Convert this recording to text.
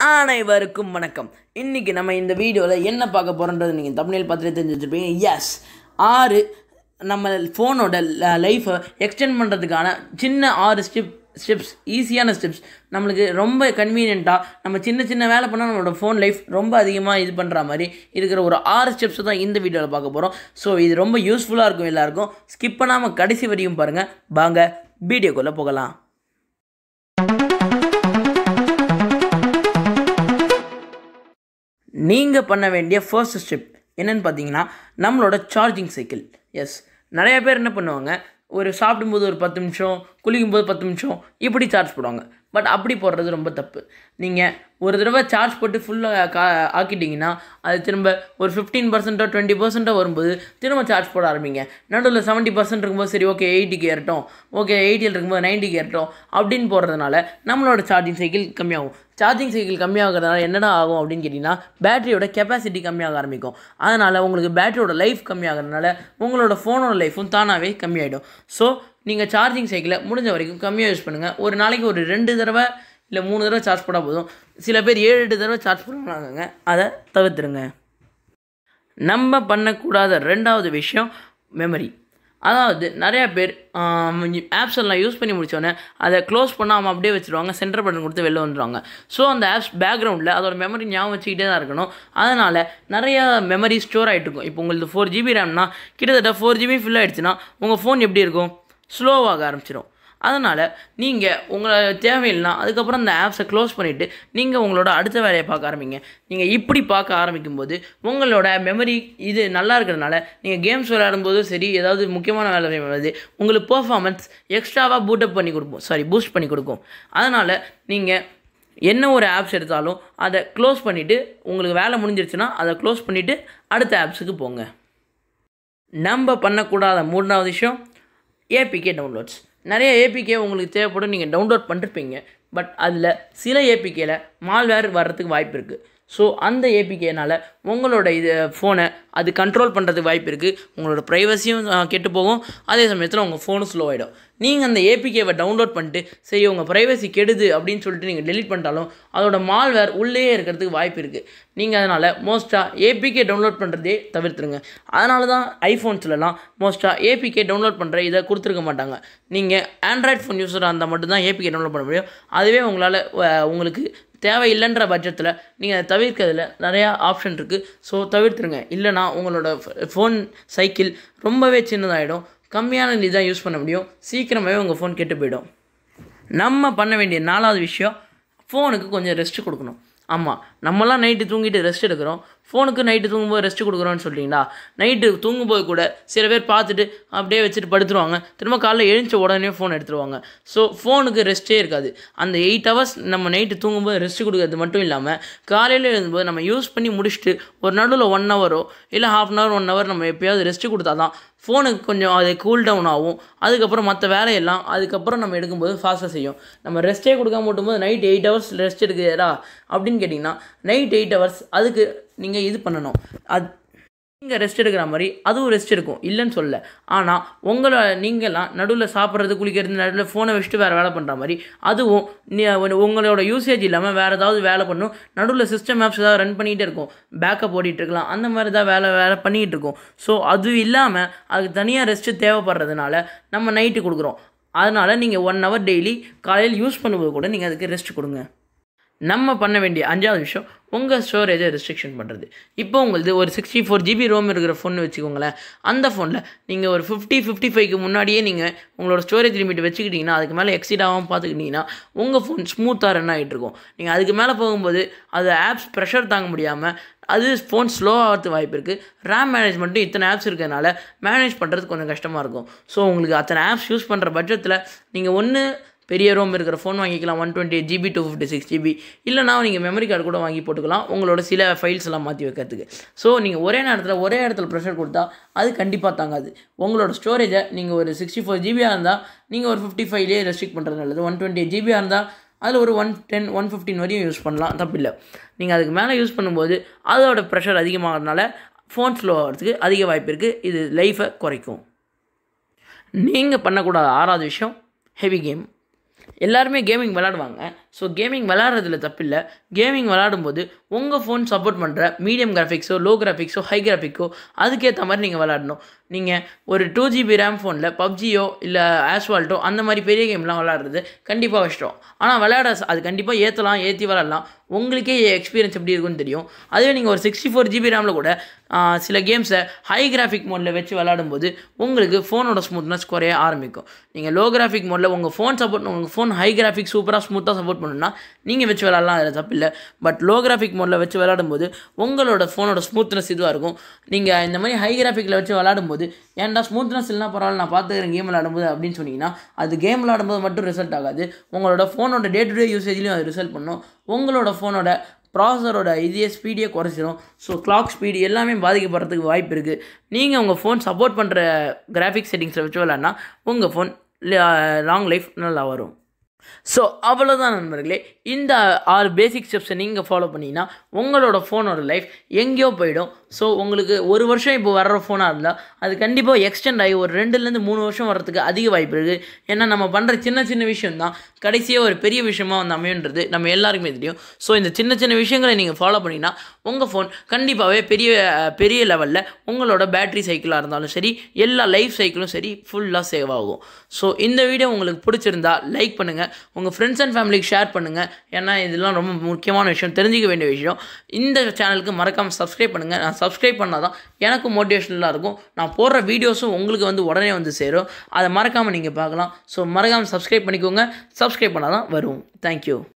அனைவருக்கும் வணக்கம் இன்றைக்கி நம்ம இந்த வீடியோவில் என்ன பார்க்க போகிறோன்றது நீங்கள் தமிழில் பார்த்துட்டு தெரிஞ்சு வச்சுருப்பீங்க எஸ் ஆறு நம்ம ஃபோனோட லைஃப்பை எக்ஸ்டெண்ட் பண்ணுறதுக்கான சின்ன ஆறு ஸ்டெப் ஸ்டெப்ஸ் ஈஸியான ஸ்டெப்ஸ் நம்மளுக்கு ரொம்ப கன்வீனியண்ட்டாக நம்ம சின்ன சின்ன வேலை பண்ணால் நம்மளோட ஃபோன் லைஃப் ரொம்ப அதிகமாக இது பண்ணுற மாதிரி இருக்கிற ஒரு ஆறு ஸ்டெப்ஸ் தான் இந்த வீடியோவில் பார்க்க போகிறோம் ஸோ இது ரொம்ப யூஸ்ஃபுல்லாக இருக்கும் எல்லாருக்கும் ஸ்கிப் பண்ணாமல் கடைசி வரையும் பாருங்கள் வாங்க வீடியோக்குள்ளே போகலாம் நீங்கள் பண்ண வேண்டிய ஃபர்ஸ்ட் ஸ்டெப் என்னென்னு பார்த்தீங்கன்னா நம்மளோட சார்ஜிங் சைக்கிள் எஸ் நிறைய பேர் என்ன பண்ணுவாங்க ஒரு சாப்பிடும்போது ஒரு பத்து நிமிஷம் குளிக்கும்போது பத்து நிமிஷம் இப்படி சார்ஜ் போடுவாங்க பட் அப்படி போடுறது ரொம்ப தப்பு நீங்கள் ஒரு தடவை சார்ஜ் போட்டு ஃபுல்லாக கா ஆக்கிட்டிங்கன்னா அது திரும்ப ஒரு ஃபிஃப்டீன் பர்சன்ட்டோ டுவெண்ட்டி பர்சன்ட்டோ வரும்போது திரும்ப சார்ஜ் போட ஆரம்பிங்க நடுவில் செவன்ட்டி பர்சன்ட் இருக்கும்போது சரி ஓகே எயிட்டிக்கு ஏறட்டும் ஓகே எயிட்டியில் இருக்கும்போது நைன்ட்டிக்கு ஏறட்டும் அப்படின்னு போடுறதுனால நம்மளோட சார்ஜிங் சைக்கிள் கம்மியாகும் சார்ஜிங் சைக்கிள் கம்மியாகிறதுனால என்னடா ஆகும் அப்படின்னு கேட்டிங்கன்னா பேட்டரியோட கெப்பாசிட்டி கம்மியாக ஆரம்பிக்கும் அதனால் உங்களுக்கு பேட்டரியோட லைஃப் கம்மியாகிறதுனால உங்களோட ஃபோனோட லைஃப்பும் தானாகவே கம்மியாயிடும் ஸோ நீங்கள் சார்ஜிங் சைக்கிளை முடிஞ்ச வரைக்கும் கம்மியாக யூஸ் பண்ணுங்கள் ஒரு நாளைக்கு ஒரு ரெண்டு தடவை இல்லை மூணு தடவை சார்ஜ் போட்டால் போதும் சில பேர் ஏழு எட்டு தடவை சார்ஜ் பண்ணுறாங்க அதை தவிர்த்துருங்க நம்ம பண்ணக்கூடாத ரெண்டாவது விஷயம் மெமரி அதாவது நிறையா பேர் ஆப்ஸ் எல்லாம் யூஸ் பண்ணி முடித்தோடனே அதை க்ளோஸ் பண்ணாமல் அப்படியே வச்சுருவாங்க சென்டர் பட்டன் கொடுத்து வெளில வந்துடுவாங்க ஸோ அந்த ஆப்ஸ் பேக்ரவுண்டில் அதோட மெமரி ஞாபகம் வச்சுக்கிட்டே தான் இருக்கணும் அதனால் நிறையா மெமரி ஸ்டோர் ஆகிட்டு இருக்கும் இப்போ உங்களுக்கு ஃபோர் ஜிபி ரேம்னா கிட்டத்தட்ட ஃபோர் ஜிபி ஃபில் ஆகிடுச்சுன்னா உங்கள் ஃபோன் எப்படி இருக்கும் ஸ்லோவாக ஆரம்பிச்சிடும் அதனால் நீங்கள் உங்களை தேவையில்லைனா அதுக்கப்புறம் அந்த ஆப்ஸை க்ளோஸ் பண்ணிவிட்டு நீங்கள் உங்களோட அடுத்த வேலையை பார்க்க ஆரம்பிங்க நீங்கள் இப்படி பார்க்க ஆரம்பிக்கும்போது உங்களோட மெமரி இது நல்லா இருக்கிறதுனால நீங்கள் கேம்ஸ் விளையாடும்போது சரி ஏதாவது முக்கியமான வேலை செய்யும்போது உங்களுக்கு பர்ஃபார்மன்ஸ் எக்ஸ்ட்ராவாக பூட்டப் பண்ணி கொடுக்கும் சாரி பூஸ்ட் பண்ணி கொடுக்கும் அதனால் நீங்கள் என்ன ஒரு ஆப்ஸ் எடுத்தாலும் அதை க்ளோஸ் பண்ணிவிட்டு உங்களுக்கு வேலை முடிஞ்சிருச்சுன்னா அதை க்ளோஸ் பண்ணிவிட்டு அடுத்த ஆப்ஸுக்கு போங்க நம்ம பண்ணக்கூடாத மூணாவது விஷயம் ஏபிகே டவுன்லோட்ஸ் நிறைய ஏபிகே உங்களுக்கு தேவைப்படும் நீங்கள் டவுன்லோட் பண்ணிருப்பீங்க பட் அதில் சில ஏபிகேல மால்வேர் வர்றதுக்கு வாய்ப்பு இருக்குது ஸோ அந்த ஏபிகேனால் உங்களோட இது ஃபோனை அது கண்ட்ரோல் பண்ணுறதுக்கு வாய்ப்பு இருக்குது உங்களோட ப்ரைவசியும் கெட்டு போகும் அதே சமயத்தில் உங்கள் ஃபோனும் ஸ்லோ ஆகிடும் நீங்கள் அந்த ஏபிகேவை டவுன்லோட் பண்ணிட்டு சரி உங்கள் ப்ரைவசி கெடுது அப்படின்னு சொல்லிட்டு நீங்கள் டெலிட் பண்ணிட்டாலும் அதோட மால்வேர் உள்ளே இருக்கிறதுக்கு வாய்ப்பு இருக்குது நீங்கள் அதனால் மோஸ்ட்டாக ஏபிகே டவுன்லோட் பண்ணுறதே தவிர்த்துருங்க அதனால தான் ஐஃபோன்ஸ்லலாம் மோஸ்ட்டாக ஏபிகே டவுன்லோட் பண்ணுற இதை கொடுத்துருக்க மாட்டாங்க நீங்கள் ஆண்ட்ராய்ட் ஃபோன் யூஸராக இருந்தால் மட்டும்தான் ஏபிகே டவுன்லோட் பண்ண முடியும் அதுவே உங்களால் உங்களுக்கு தேவையில்லைன்ற பட்சத்தில் நீங்கள் அதை தவிர்க்கிறதுல நிறையா ஆப்ஷன் இருக்குது ஸோ தவிர்த்துருங்க இல்லைனா உங்களோட ஃபோன் சைக்கிள் ரொம்பவே சின்னதாகிடும் கம்மியான இது தான் யூஸ் பண்ண முடியும் சீக்கிரமாகவே உங்கள் ஃபோன் கெட்டு போயிடும் நம்ம பண்ண வேண்டிய நாலாவது விஷயம் ஃபோனுக்கு கொஞ்சம் ரெஸ்ட் கொடுக்கணும் ஆமாம் நம்மலாம் நைட்டு தூங்கிட்டு ரெஸ்ட் எடுக்கிறோம் ஃபோனுக்கு நைட்டு தூங்கும்போது ரெஸ்ட் கொடுக்குறோன்னு சொல்லிட்டீங்களா நைட்டு தூங்கும்போது கூட சில பேர் பார்த்துட்டு அப்படியே வச்சுட்டு படுத்துருவாங்க திரும்ப காலைல எழுந்த உடனே ஃபோன் எடுத்துருவாங்க ஸோ ஃபோனுக்கு ரெஸ்ட்டே இருக்காது அந்த எயிட் ஹவர்ஸ் நம்ம நைட்டு தூங்கும்போது ரெஸ்ட் கொடுக்கறது மட்டும் இல்லாமல் காலையில் எழுதும்போது நம்ம யூஸ் பண்ணி முடிச்சுட்டு ஒரு நடுவில் ஒன் ஹவரோ இல்லை half an hour one hour நம்ம எப்போயாவது ரெஸ்ட் கொடுத்தா தான் ஃபோனுக்கு கொஞ்சம் அது கூல் டவுன் ஆகும் அதுக்கப்புறம் மற்ற வேலையெல்லாம் அதுக்கப்புறம் நம்ம எடுக்கும்போது ஃபாஸ்ட்டாக செய்யும் நம்ம ரெஸ்ட்டே கொடுக்காம போட்டும்போது நைட் எயிட் ஹவர்ஸ் ரெஸ்ட் எடுக்குதா அப்படின்னு கேட்டிங்கன்னா நைட் எயிட் ஹவர்ஸ் அதுக்கு நீங்கள் இது பண்ணணும் அது நீங்கள் ரெஸ்ட் எடுக்கிற மாதிரி அதுவும் ரெஸ்ட் இருக்கும் இல்லைன்னு சொல்ல ஆனால் உங்களை நீங்களாம் நடுவில் சாப்பிட்றது குளிக்கிறது நடுவில் ஃபோனை வச்சுட்டு வேறு வேலை பண்ணுற மாதிரி அதுவும் உங்களோட யூசேஜ் இல்லாமல் வேறு ஏதாவது வேலை பண்ணும் நடுவில் சிஸ்டம் ஆப்ஸ் ஏதாவது ரன் பண்ணிகிட்டே இருக்கும் பேக்கப் ஓடிட்டு இருக்கலாம் அந்த மாதிரி தான் வேலை வேலை பண்ணிகிட்டு இருக்கும் ஸோ அது இல்லாமல் அதுக்கு தனியாக ரெஸ்ட்டு தேவைப்படுறதுனால நம்ம நைட்டு கொடுக்குறோம் அதனால் நீங்கள் ஒன் ஹவர் டெய்லி காலையில் யூஸ் பண்ணும்போது கூட நீங்கள் அதுக்கு ரெஸ்ட் கொடுங்க நம்ம பண்ண வேண்டிய அஞ்சாவது விஷயம் உங்கள் ஸ்டோரேஜை ரெஸ்ட்ரிக்ஷன் பண்ணுறது இப்போ உங்களது ஒரு சிக்ஸ்டி ஃபோர் ஜிபி ரோம் இருக்கிற ஃபோன் வச்சுக்கோங்களேன் அந்த ஃபோனில் நீங்கள் ஒரு ஃபிஃப்டி ஃபிஃப்டி ஃபைவ்க்கு முன்னாடியே நீங்கள் உங்களோட ஸ்டோரேஜ் லிமிட் வச்சுக்கிட்டிங்கன்னா அதுக்கு மேலே எக்ஸிட் ஆகாமல் பார்த்துக்கிட்டிங்கன்னா உங்கள் ஃபோன் ஸ்மூத்தாக ரன் ஆகிட்டு இருக்கும் நீங்கள் அதுக்கு மேலே போகும்போது அது ஆப்ஸ் ப்ரெஷர் தாங்க முடியாமல் அது ஃபோன் ஸ்லோ ஆகிறது வாய்ப்பு இருக்குது ரேம் மேனேஜ்மெண்ட்டும் இத்தனை ஆப்ஸ் இருக்கிறதுனால மேனேஜ் பண்ணுறது கொஞ்சம் கஷ்டமாக இருக்கும் ஸோ உங்களுக்கு அத்தனை ஆப்ஸ் யூஸ் பண்ணுற பட்சத்தில் நீங்கள் ஒன்று பெரிய ரோம் இருக்கிற ஃபோன் வாங்கிக்கலாம் one twenty eight GB two fifty six GB இல்லைனா நீங்கள் மெமரி கார்டு கூட வாங்கி போட்டுக்கலாம் உங்களோட சில ஃபைல்ஸ் எல்லாம் மாற்றி வைக்கிறதுக்கு ஸோ நீங்கள் ஒரே நேரத்தில் ஒரே இடத்துல ப்ரெஷர் கொடுத்தா அது கண்டிப்பாக தாங்காது உங்களோட ஸ்டோரேஜை நீங்கள் ஒரு சிக்ஸ்டி ஃபோர் ஜிபியாக இருந்தால் நீங்கள் ஒரு ஃபிஃப்டி ஃபைவ்லேயே ரெஸ்ட்ரிக்ட் பண்ணுறது நல்லது ஒன் டுவெண்ட்டி எயிட் ஜிபியாக இருந்தால் அதில் ஒரு ஒன் டென் ஒன் ஃபிஃப்டின் வரையும் யூஸ் பண்ணலாம் தப்பில்லை நீங்கள் அதுக்கு மேலே யூஸ் பண்ணும்போது அதோட ப்ரெஷர் அதிகமாகிறதுனால ஃபோன் ஸ்லோ ஆகிறதுக்கு அதிக வாய்ப்பு இருக்குது இது லைஃப்பை குறைக்கும் நீங்கள் பண்ணக்கூடாத ஆறாவது விஷயம் ஹெவி கேம் எல்லாருமே கேமிங் விளாடுவாங்க ஸோ கேமிங் விளாட்றதுல தப்பில்லை கேமிங் விளாடும்போது உங்கள் ஃபோன் சப்போர்ட் பண்ணுற மீடியம் கிராஃபிக்ஸோ லோ கிராஃபிக்ஸோ ஹை கிராஃபிக்கோ அதுக்கேற்ற மாதிரி நீங்கள் விளாடணும் நீங்கள் ஒரு டூ ஜிபி ரேம் ஃபோனில் பப்ஜியோ இல்லை ஆஸ்வால்ட்டோ அந்த மாதிரி பெரிய கேம்லாம் விளாட்றது கண்டிப்பாக கஷ்டம் ஆனால் விளையாட அது கண்டிப்பாக ஏற்றலாம் ஏற்றி விளாட்லாம் உங்களுக்கே எக்ஸ்பீரியன்ஸ் எப்படி இருக்குன்னு தெரியும் அதுவே நீங்கள் ஒரு சிக்ஸ்டி ஃபோர் ஜிபி ரேமில் கூட சில கேம்ஸை ஹை கிராஃபிக் மோடில் வச்சு விளாடும்போது உங்களுக்கு ஃபோனோட ஸ்மூத்னஸ் குறைய ஆரம்பிக்கும் நீங்கள் லோ கிராஃபிக் மோடில் உங்கள் ஃபோன் சப்போர்ட் உங்கள் ஃபோன் ஹை கிராஃபிக் சூப்பராக ஸ்மூத்தாக சப்போர்ட் பண்ணணும்னா நீங்கள் வச்சு விளாட்லாம் அதில் தப்பில்லை பட் லோ கிராஃபிக் மோடில் வச்சு விளாடும்போது உங்களோட ஃபோனோட ஸ்மூத்னஸ் இதுவாக இருக்கும் நீங்கள் இந்த மாதிரி ஹை கிராஃபிக்கில் வச்சு விளாடும்போது ஏன்டா ஸ்மூத்னஸ் இல்லைனா பரவாயில்ல நான் பார்த்துக்கிறேன் கேம் விளாடும்போது அப்படின்னு சொன்னீங்கன்னா அது கேம் விளாடும்போது மட்டும் ரிசல்ட் ஆகாது உங்களோட ஃபோனோட டே டு டே யூசேஜ்லையும் அது ரிசல்ட் பண்ணும் உங்களோட ஃபோனோட ப்ராசரோட இதே ஸ்பீடியே குறைச்சிரும் ஸோ கிளாக் ஸ்பீடு எல்லாமே பாதிக்கப்படுறதுக்கு வாய்ப்பு இருக்குது நீங்கள் உங்கள் ஃபோன் சப்போர்ட் பண்ணுற கிராஃபிக் செட்டிங்ஸில் வச்சு விளாட்னா உங்கள் ஃபோன் லாங் லைஃப் நல்லா வரும் ஸோ அவ்வளோதான் நண்பர்களே இந்த ஆறு பேசிக் ஸ்டெப்ஸை நீங்கள் ஃபாலோ பண்ணிங்கன்னா உங்களோட ஃபோனோட லைஃப் எங்கேயோ போயிடும் ஸோ உங்களுக்கு ஒரு வருஷம் இப்போ வர்ற ஃபோனாக இருந்தால் அது கண்டிப்பாக எக்ஸ்டெண்ட் ஆகி ஒரு ரெண்டுலேருந்து மூணு வருஷம் வரதுக்கு அதிக வாய்ப்பு இருக்குது ஏன்னா நம்ம பண்ணுற சின்ன சின்ன விஷயம் தான் கடைசியாக ஒரு பெரிய விஷயமா வந்து அமையுன்றது நம்ம எல்லாருக்குமே தெரியும் ஸோ இந்த சின்ன சின்ன விஷயங்களை நீங்கள் ஃபாலோ பண்ணிங்கன்னா உங்கள் ஃபோன் கண்டிப்பாகவே பெரிய பெரிய லெவலில் உங்களோட பேட்ரி சைக்கிளாக இருந்தாலும் சரி எல்லா லைஃப் சைக்கிளும் சரி ஃபுல்லாக சேவ் ஆகும் ஸோ இந்த வீடியோ உங்களுக்கு பிடிச்சிருந்தா லைக் பண்ணுங்கள் உங்கள் ஃப்ரெண்ட்ஸ் அண்ட் ஃபேமிலிக்கு ஷேர் பண்ணுங்கள் ஏன்னா இதெல்லாம் ரொம்ப முக்கியமான விஷயம் தெரிஞ்சிக்க வேண்டிய விஷயம் இந்த சேனலுக்கு மறக்காமல் சப்ஸ்கிரைப் பண்ணுங்கள் நான் சப்ஸ்கிரைப் பண்ணால் தான் எனக்கும் மோட்டிவேஷனலாக இருக்கும் நான் போடுற வீடியோஸும் உங்களுக்கு வந்து உடனே வந்து சேரும் அதை மறக்காமல் நீங்கள் பார்க்கலாம் ஸோ மறக்காமல் சப்ஸ்கிரைப் பண்ணிக்கோங்க சப்ஸ்கிரைப் பண்ணால் தான் வரும் தேங்க்யூ